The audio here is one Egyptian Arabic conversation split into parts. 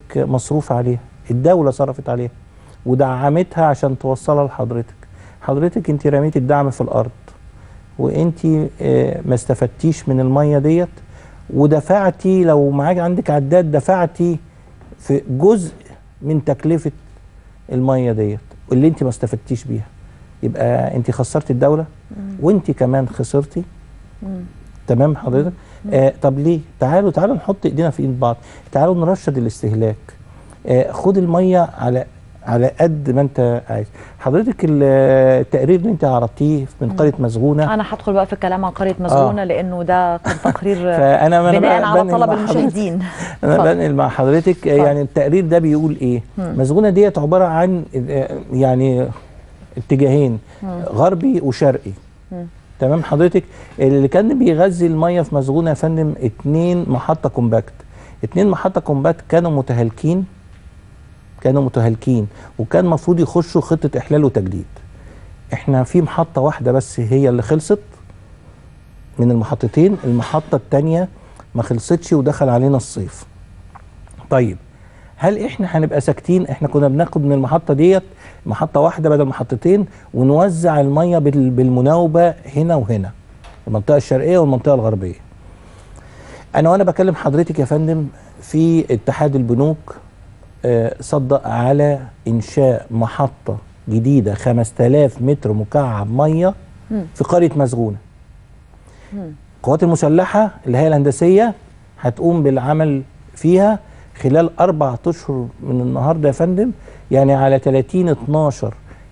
مصروف عليها الدوله صرفت عليها ودعمتها عشان توصلها لحضرتك حضرتك انت رميت الدعم في الارض وانت آه، ما استفدتيش من الميه ديت ودفعتي لو معاك عندك عداد دفعتي في جزء من تكلفه الميه ديت اللي انت ما استفدتيش بيها يبقى انت خسرتي الدوله وانت كمان خسرتي تمام حضرتك آه طب ليه تعالوا تعالوا نحط ايدينا في ايد بعض تعالوا نرشد الاستهلاك آه خد الميه على على قد ما انت عايز حضرتك ال- التقرير اللي انت عرضتيه من قريه مسغونه انا هدخل بقى في الكلام عن قريه مسجونه لانه ده كان تقرير فانا ما أنا بناء بقى على بنقل طلب مع حضرتك. المشاهدين انا اتفضل. بنقل مع حضرتك يعني التقرير ده بيقول ايه مسغونه ديت عباره عن آه، يعني اتجاهين غربي وشرقي تمام حضرتك اللي كان بيغذي الميه في مسغونه يا فندم اتنين محطه كومباكت اتنين محطه كومباكت كانوا متهالكين كانوا متهالكين وكان المفروض يخشوا خطه احلال وتجديد احنا في محطه واحده بس هي اللي خلصت من المحطتين المحطه الثانيه ما خلصتش ودخل علينا الصيف طيب هل احنا هنبقى ساكتين احنا كنا بناخد من المحطه ديت محطه واحده بدل محطتين ونوزع الميه بال- بالمناوبه هنا وهنا المنطقه الشرقيه والمنطقه الغربيه انا وانا بكلم حضرتك يا فندم في اتحاد البنوك آه، صدق على انشاء محطه جديده 5000 متر مكعب ميه في قريه مسغونه القوات المسلحه اللي هي الهندسيه هتقوم بالعمل فيها خلال اربع اشهر من النهارده يا فندم يعني على 30 12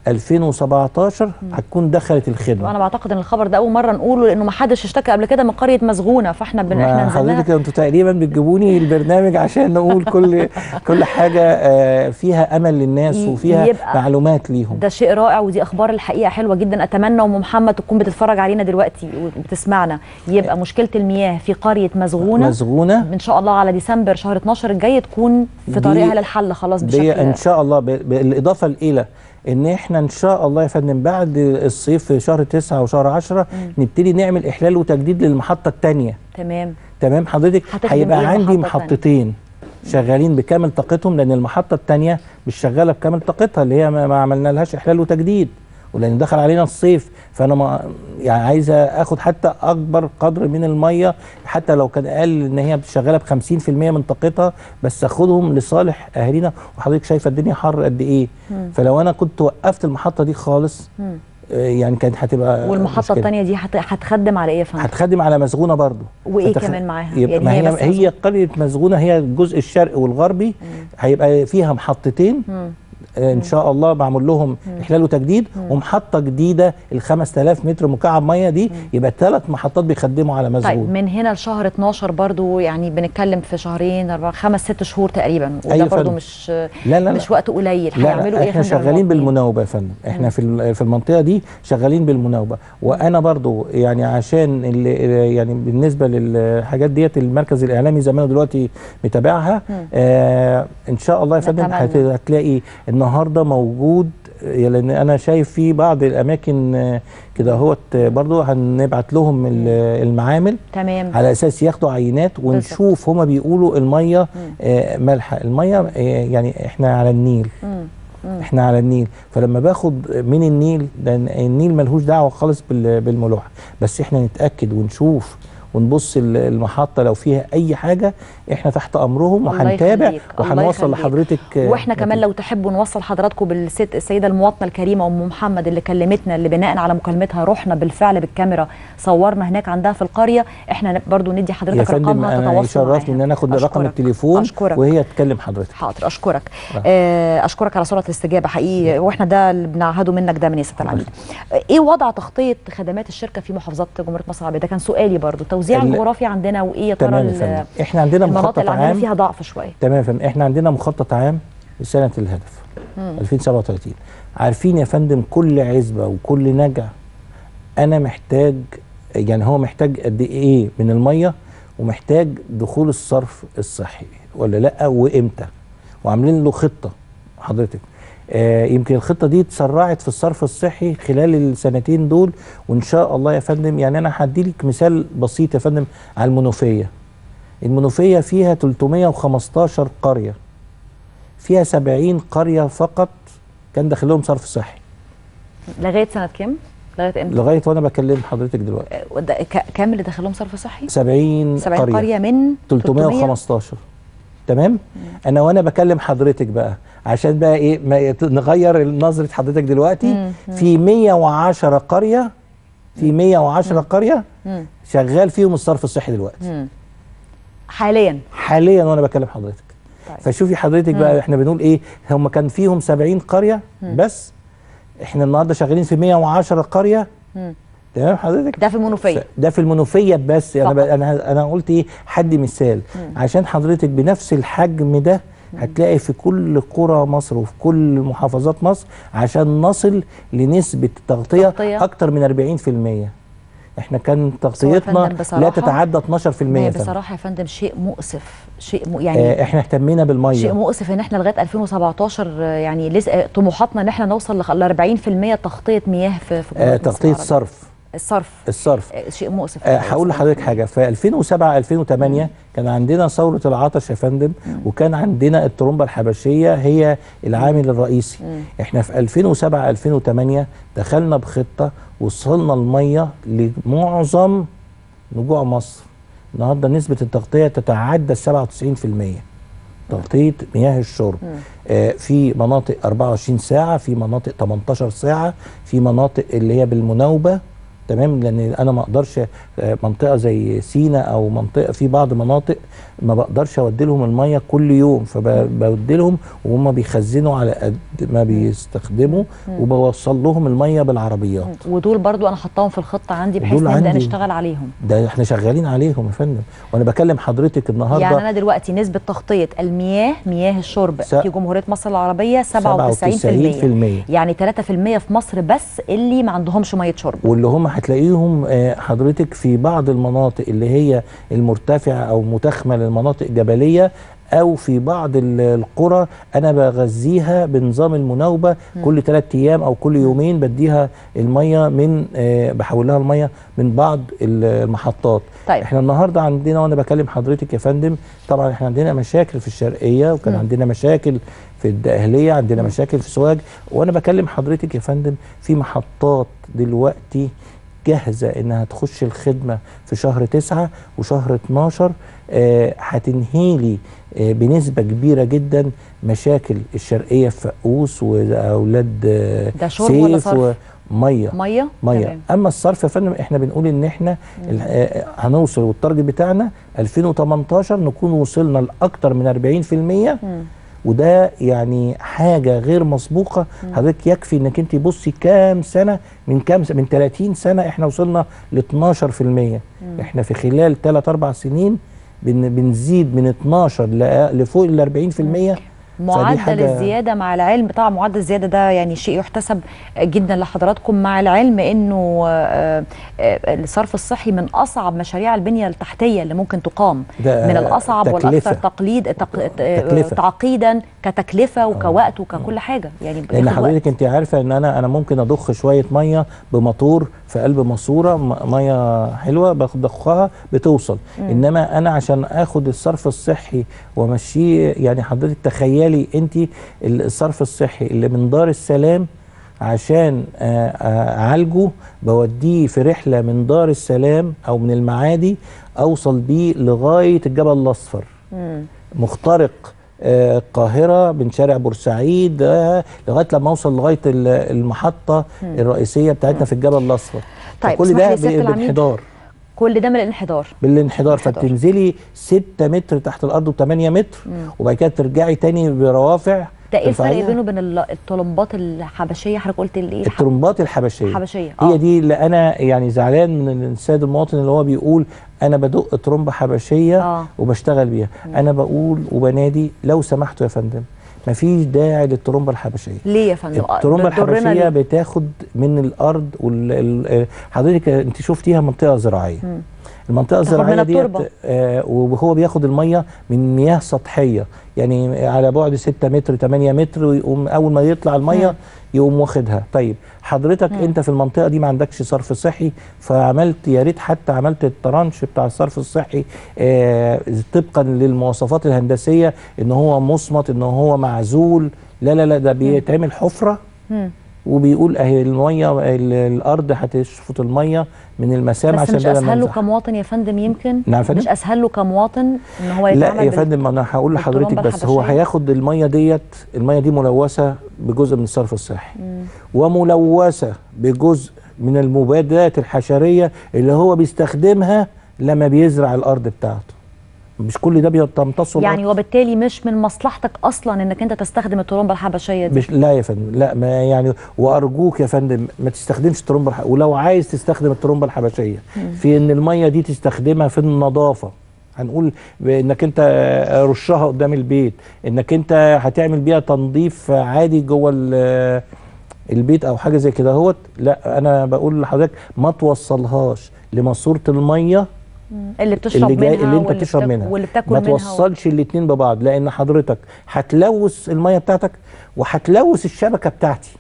2017 هتكون دخلت الخدمه وانا بعتقد ان الخبر ده اول مره نقوله لانه ما حدش اشتكى قبل كده من قريه مسجونه فاحنا بن... احنا ما نزلناها حضرتك انتوا تقريبا بتجيبوني البرنامج عشان نقول كل كل حاجه آه، فيها امل للناس ي- وفيها يبقى معلومات ليهم ده شيء رائع ودي اخبار الحقيقه حلوه جدا اتمنى ام محمد تكون بتتفرج علينا دلوقتي وبتسمعنا يبقى مشكله المياه في قريه مسغونه مسغونه ان شاء الله على ديسمبر شهر 12 الجاي تكون في دي- طريقها للحل خلاص دي بشكل ان شاء الله ب- بالاضافه الى ان احنا ان شاء الله يا فندم بعد الصيف في شهر 9 وشهر 10 نبتدي نعمل احلال وتجديد للمحطه الثانيه تمام تمام حضرتك هتخدم هيبقى إيه عندي المحطة التانية؟ محطتين شغالين بكامل طاقتهم لان المحطه الثانيه مش شغاله بكامل طاقتها اللي هي ما ما عملنا لهاش احلال وتجديد ولان دخل علينا الصيف فانا ما يعني عايزه اخد حتى اكبر قدر من الميه حتى لو كان اقل ان هي شغاله ب 50% من طاقتها بس اخدهم لصالح اهالينا وحضرتك شايفه الدنيا حر قد ايه فلو انا كنت وقفت المحطه دي خالص آه، يعني كانت هتبقى والمحطه مشكلة. الثانيه دي هت- هتخدم على ايه يا فندم هتخدم على مسغونه برضو وإيه فتخ- كمان معاها؟ يبقى يعني ما هي هي بس هي قريه مسغونه هي الجزء الشرقي والغربي هيبقى فيها محطتين مم. آه، ان شاء الله معمول لهم احلال وتجديد ومحطه جديده ال 5000 متر مكعب ميه دي يبقى ثلاث محطات بيخدموا على طيب مسغونه من هنا لشهر 12 برضو يعني بنتكلم في شهرين اربع خمس ست شهور تقريبا وده أيوة برضو فندم. مش لا لا لا. مش وقت قليل لا هيعملوا لا ايه يا احنا فندم شغالين المواطنين؟ بالمناوبه يا فندم احنا في ال- في المنطقه دي شغالين بالمناوبه وانا برضو يعني عشان اللي يعني بالنسبه للحاجات ديت المركز الاعلامي زمانه دلوقتي متابعها آه ان شاء الله يا فندم نتمنى. هت- هتلاقي النهارده موجود آه، لان انا شايف في بعض الاماكن آه، كده اهوت آه، برضو هنبعت لهم ال- المعامل تمام على اساس ياخدوا عينات ونشوف هما بيقولوا الميه آه مالحه الميه آه يعني احنا على النيل مم. احنا على النيل فلما باخد من النيل ده النيل ملهوش دعوه خالص بال- بالملوحه بس احنا نتاكد ونشوف ونبص ال- المحطه لو فيها اي حاجه احنا تحت امرهم الله وهنتابع يخليك، الله وهنوصل يخليك. لحضرتك آه، واحنا كمان نتيجة. لو تحبوا نوصل حضراتكم بالست السيده المواطنه الكريمه ام محمد اللي كلمتنا اللي بناء على مكالمتها رحنا بالفعل بالكاميرا صورنا هناك عندها في القريه احنا برضو ندي يا حضرتك فندم رقمها انا تتواصل يشرفني ان انا اخد رقم أشكرك. التليفون أشكرك. وهي تكلم حضرتك حاضر اشكرك آه، اشكرك على سرعه الاستجابه حقيقي واحنا ده اللي بنعهده منك ده من ياسر العميد آه، ايه وضع تغطيه خدمات الشركه في محافظات جمهوريه مصر العربيه ده كان سؤالي برضو توزيع ال- الجغرافي عندنا وايه يا ترى تمام يا ال- فندم احنا عندنا المناطق مخطط اللي عندنا عام فيها ضعف شويه تمام يا فندم احنا عندنا مخطط عام لسنه الهدف 2037 عارفين يا فندم كل عزبه وكل نجع انا محتاج يعني هو محتاج قد ايه من الميه ومحتاج دخول الصرف الصحي ولا لا وامتى وعاملين له خطه حضرتك آه يمكن الخطه دي اتسرعت في الصرف الصحي خلال السنتين دول وان شاء الله يا فندم يعني انا هدي لك مثال بسيط يا فندم على المنوفيه المنوفيه فيها 315 قريه فيها 70 قريه فقط كان داخل لهم صرف صحي لغايه سنه كام لغايه امتى لغايه وانا بكلم حضرتك دلوقتي آه، ده ك- كام اللي دخلهم صرف صحي 70 70 قريه, قريه من 315 تمام انا وانا بكلم حضرتك بقى عشان بقى ايه ما يت- نغير نظره حضرتك دلوقتي في 110 قريه في 110 قريه مم. شغال فيهم الصرف الصحي دلوقتي مم. حاليا حاليا وانا بكلم حضرتك طيب. فشوفي حضرتك بقى احنا بنقول ايه هم كان فيهم 70 قريه بس احنا النهارده شغالين في 110 قريه مم. تمام حضرتك ده في المنوفيه ده في المنوفيه بس انا فقط. ب... انا انا قلت ايه حد مثال عشان حضرتك بنفس الحجم ده هتلاقي في كل قرى مصر وفي كل محافظات مصر عشان نصل لنسبه تغطيه, تغطية. اكتر من 40% احنا كان تغطيتنا فندم لا بصراحة- تتعدى 12% ما هي فندم. بصراحه يا فندم شيء مؤسف شيء م... يعني آه احنا اهتمينا شيء بالميه مؤسف ان احنا لغايه 2017 آه، يعني لسه آه، طموحاتنا ان احنا نوصل ل 40% تغطيه مياه في في آه جمهورية مصر تغطيه العربية. صرف الصرف الصرف آه، شيء مؤسف آه، هقول لحضرتك حاجه في 2007 2008 كان عندنا ثوره العطش يا فندم وكان عندنا الترومبه الحبشيه هي العامل الرئيسي احنا في 2007 2008 دخلنا بخطه وصلنا الميه لمعظم نجوع مصر النهارده نسبه التغطيه تتعدى 97% تغطيه مياه الشرب آه في مناطق 24 ساعه في مناطق 18 ساعه في مناطق اللي هي بالمناوبه تمام لان انا ما اقدرش آه، منطقه زي سينا او منطقه في بعض مناطق ما بقدرش اودي لهم الميه كل يوم فبودي لهم وهم بيخزنوا على قد ما بيستخدموا وبوصل لهم الميه بالعربيات ودول برضو انا حطاهم في الخطه عندي بحيث دول نبدا عندي. نشتغل عليهم ده احنا شغالين عليهم يا فندم وانا بكلم حضرتك النهارده يعني انا دلوقتي نسبه تغطيه المياه مياه الشرب س- في جمهوريه مصر العربيه 97% 97% يعني 3% في مصر بس اللي ما عندهمش ميه شرب واللي هم هتلاقيهم آه، حضرتك في بعض المناطق اللي هي المرتفعه او متخمه للمناطق جبليه او في بعض ال- القرى انا بغذيها بنظام المناوبه كل ثلاث ايام او كل يومين بديها الميه من آه، بحول لها الميه من بعض ال- المحطات طيب. احنا النهارده عندنا وانا بكلم حضرتك يا فندم طبعا احنا عندنا مشاكل في الشرقيه وكان عندنا مشاكل في الدقهليه عندنا مشاكل في سوهاج وانا بكلم حضرتك يا فندم في محطات دلوقتي جاهزه انها تخش الخدمه في شهر تسعة وشهر 12 آه، هتنهي لي آه، بنسبه كبيره جدا مشاكل الشرقيه في فقوس واولاد آه، ده شرب ولا سيف صرف؟ وميه ميه ميه تمام. اما الصرف يا فندم احنا بنقول ان احنا ال- آه، هنوصل والتارجت بتاعنا 2018 نكون وصلنا لاكثر من 40% مم. وده يعني حاجه غير مسبوقه حضرتك يكفي انك انت بصي كام سنه من كام س- من 30 سنه احنا وصلنا ل 12% احنا في خلال 3 4 سنين بن بنزيد من 12 ل- لفوق ال 40% فدي معدل حاجة- الزياده مع العلم طبعا معدل الزياده ده يعني شيء يحتسب جدا لحضراتكم مع العلم انه آه، آه، الصرف الصحي من اصعب مشاريع البنيه التحتيه اللي ممكن تقام ده من الاصعب تكلفة. والاكثر تقليد تق... آه، تكلفة. تعقيدا كتكلفه وكوقت وككل حاجه يعني لان بياخد وقت. حضرتك انت عارفه ان انا انا ممكن اضخ شويه ميه بموتور في قلب ماسوره م- ميه حلوه بضخها بتوصل انما انا عشان اخد الصرف الصحي وامشيه يعني حضرتك تخيلي انت الصرف الصحي اللي من دار السلام عشان آه، آه، اعالجه بوديه في رحله من دار السلام او من المعادي اوصل بيه لغايه الجبل الاصفر مم. مخترق آه، القاهرة من شارع بورسعيد آه، لغاية لما أوصل لغاية ال- المحطة الرئيسية بتاعتنا في الجبل الأصفر طيب، فكل اسمح ده لي سيادة ب- العميد. بانحدار كل ده من الانحدار بالانحدار انحدار. فبتنزلي 6 متر تحت الأرض و8 متر وبعد كده ترجعي تاني بروافع ده ايه الفرق ترفعيها. بينه وبين ال- الطلمبات الحبشيه حضرتك قلت الايه الح- الترمبات الحبشيه الحبشية، هي آه. دي اللي انا يعني زعلان من السيد المواطن اللي هو بيقول انا بدق ترمبه حبشيه آه. وبشتغل بيها انا بقول وبنادي لو سمحتوا يا فندم مفيش داعي للترمبه الحبشيه ليه يا فندم آه، الترمبه بتضرنا الحبشيه ليه؟ بتاخد من الارض وال... ال- حضرتك انت شفتيها منطقه زراعيه المنطقه تاخد من الزراعيه ديت التربة. آه وهو بياخد الميه من مياه سطحيه يعني على بعد 6 متر 8 متر ويقوم اول ما يطلع الميه يقوم واخدها طيب حضرتك انت في المنطقه دي ما عندكش صرف صحي فعملت يا ريت حتى عملت الترانش بتاع الصرف الصحي آه طبقا للمواصفات الهندسيه ان هو مصمت ان هو معزول لا لا لا ده بيتعمل حفره مم. وبيقول اهي الميه ال- الارض هتشفط الميه من المسام بس عشان مش بدل ما اسهل له ننزح. كمواطن يا فندم يمكن نعم يا فندم؟ مش اسهل له كمواطن ان هو يتعامل لا يا بال- فندم انا هقول لحضرتك بالترمبة بس هو الحبشية؟ هياخد الميه ديت الميه دي ملوثه بجزء من الصرف الصحي وملوثه بجزء من المبيدات الحشريه اللي هو بيستخدمها لما بيزرع الارض بتاعته مش كل ده بيتمتصه يعني وبالتالي مش من مصلحتك اصلا انك انت تستخدم الترمبه الحبشيه دي مش لا يا فندم لا ما يعني وارجوك يا فندم ما تستخدمش الترمبه الح... ولو عايز تستخدم الترمبه الحبشيه في ان الميه دي تستخدمها في النظافه هنقول انك انت رشها قدام البيت انك انت هتعمل بيها تنظيف عادي جوه ال- البيت او حاجه زي كده اهوت لا انا بقول لحضرتك ما توصلهاش لماسوره الميه اللي بتشرب اللي جاي منها اللي انت واللي بتشرب بتاك- منها واللي بتاكل ما منها توصلش الاتنين ببعض لان حضرتك هتلوث الميه بتاعتك وهتلوث الشبكه بتاعتي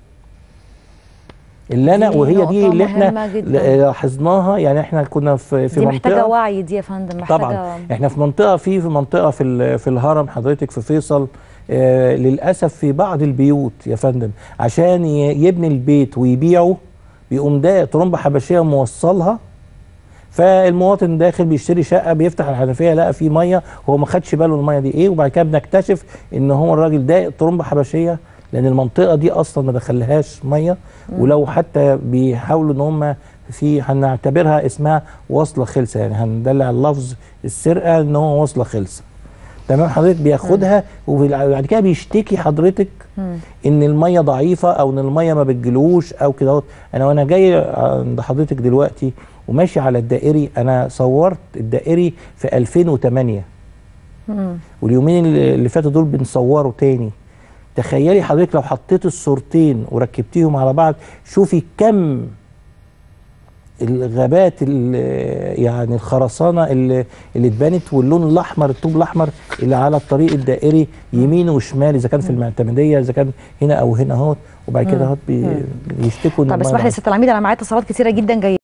اللي انا دي وهي دي نقطة اللي احنا مهمة جداً. لاحظناها يعني احنا كنا في في دي محتاجه منطقه وعي دي يا فندم محتاجه طبعا احنا في منطقه في في منطقه في ال- في الهرم حضرتك في فيصل آه للاسف في بعض البيوت يا فندم عشان ي- يبني البيت ويبيعه بيقوم ده ترمبه حبشيه موصلها فالمواطن داخل بيشتري شقه بيفتح الحنفيه لقى فيه ميه هو ما خدش باله الميه دي ايه وبعد كده بنكتشف ان هو الراجل ده ترمبه حبشيه لان المنطقه دي اصلا ما دخلهاش ميه ولو حتى بيحاولوا ان هم في هنعتبرها اسمها وصله خلسه يعني هندلع اللفظ السرقه ان هو وصله خلسه تمام حضرتك بياخدها وبعد كده بيشتكي حضرتك ان الميه ضعيفه او ان الميه ما بتجيلوش او كده اهوت. انا وانا جاي عند حضرتك دلوقتي وماشي على الدائري انا صورت الدائري في 2008 واليومين اللي اللي فاتوا دول بنصوره تاني تخيلي حضرتك لو حطيت الصورتين وركبتيهم على بعض شوفي كم الغابات ال- يعني الخرسانه اللي اللي اتبنت واللون الاحمر الطوب الاحمر اللي على الطريق الدائري يمين وشمال اذا كان في المعتمديه اذا كان هنا او هنا اهوت وبعد كده اهوت بي- بيشتكوا ان طب المية اسمح لي يا ضعيفة. ست العميد انا معايا اتصالات كتيره جدا جايه